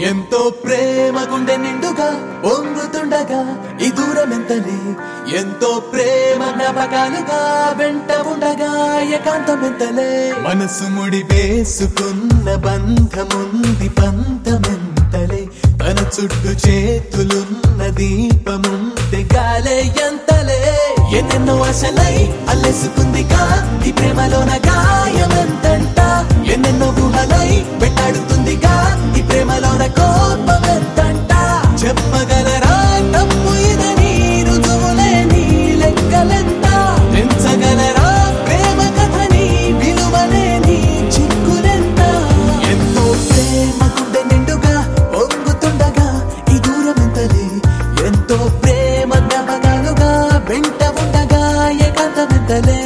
ఎంతో ప్రేమ గుండె నిండుగా పొంగుతుండగా ఈ దూరం ఎంతలే ఎంతో ప్రేమ జ్ఞాపకాలుగా వెంట ఉండగా ఏకాంతం ఎంతలే మనసు ముడి వేసుకున్న బంధముంది పంతమెంతలే తన చుట్టూ చేతులున్న దీపముంది గాలే ఎంతలే ఎన్నెన్నో ఆశలై అల్లెసుకుందిగా ఈ ప్రేమలోన గాయమెంతంట ఎన్నెన్నో గుహలై వెంటాడుతుందిగా ఈ ప్రేమలోన కోపం ఎంతంట చెప్పగలరా తప్పు ఇదని రుజువులే నీ లెక్కలెంత పెంచగలరా ప్రేమ కథని విలువలే నీ చిక్కులెంత ఎంతో ప్రేమ గుండె నిండుగా పొంగుతుండగా ఈ దూరం ఎంతలే ఎంతో ప్రేమ జ్ఞాపకాలుగా వెంట ఉండగా ఏకాంతం ఎంతలే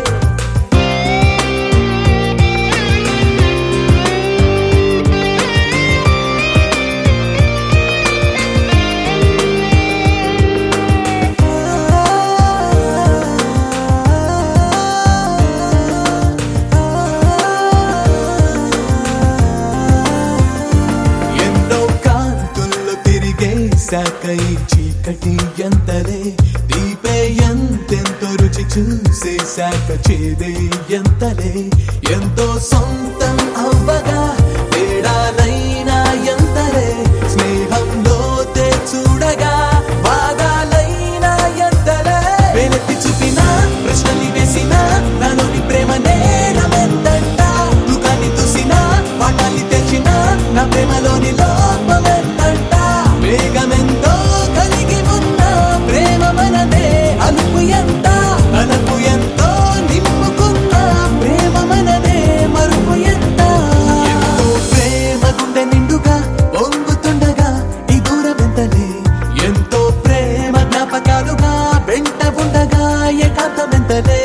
ఎన్నో కాంతుల్లో తిరిగేశాక ఈ చీకటి ఎంతలే దీపే ఎంతెంతో రుచి చూసేశాక చేదే ఎంతలే ఎంతో సొంతం అవ్వగా తేడాలైనా ఎంతలే స్నేహంలో తే చూడగా వాదాలైనా ఎంతలే వెనక్కి చూపిన ప్రశ్నని వేసిన నాలోని ప్రేమ నేరమెంతంట దుఃఖాన్ని చూసిన పాఠాన్ని తెచ్చిన నా ప్రేమలోని లోపమెంతంట వేగమెంతో కలిగి ఉన్న ప్రేమ మనదే అలుపు ఎంత అలుపు ఎంతో నింపుకున్న ప్రేమ మనదే మరుపు ఎంత ఎంతో ప్రేమ గుండె నిండుగా పొంగుతుండగా ఈ దూరం ఎంతలే ఎంతో ప్రేమ జ్ఞాపకాలుగా వెంట ఉండగా ఏకాంతం ఎంతలే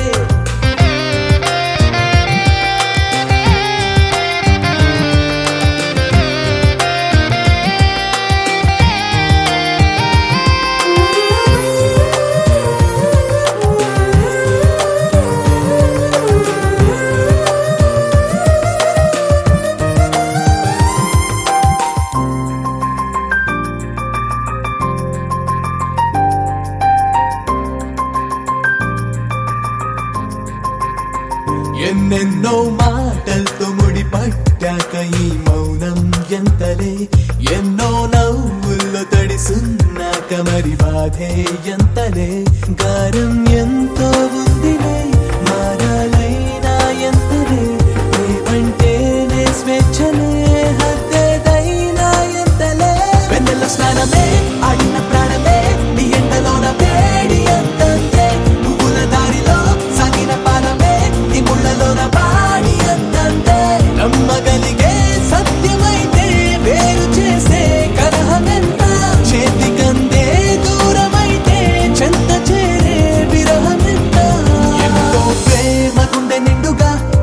ఎన్నెన్నో మాటలతో ముడి పట్టాక ఈ మౌనం ఎంతలే ఎన్నో నవ్వుల్లో తడిసున్నాక మరి బాధే ఎంతలే గారం ఎంతో ఉందిలే మారాలైనా ఎంతలే ఏమంటేనే స్వేచ్ఛలే హద్దేదైనా ఎంతలే వెన్నెల స్నానమే ఆడిన ప్రాణమే నీ ఎండలోన వేడి ఎంతంతే పువ్వుల దారిలో సాగిన పాలమే నీ ముళ్ళలోన పాడి ఎంతంతే నమ్మగలిగే సత్యమైతే వేరు చేసే కలహమెంత చేతికందే దూరమైతే చెంత చేరే విరహమెంత ఎంతో ప్రేమ గుండె నిండుగా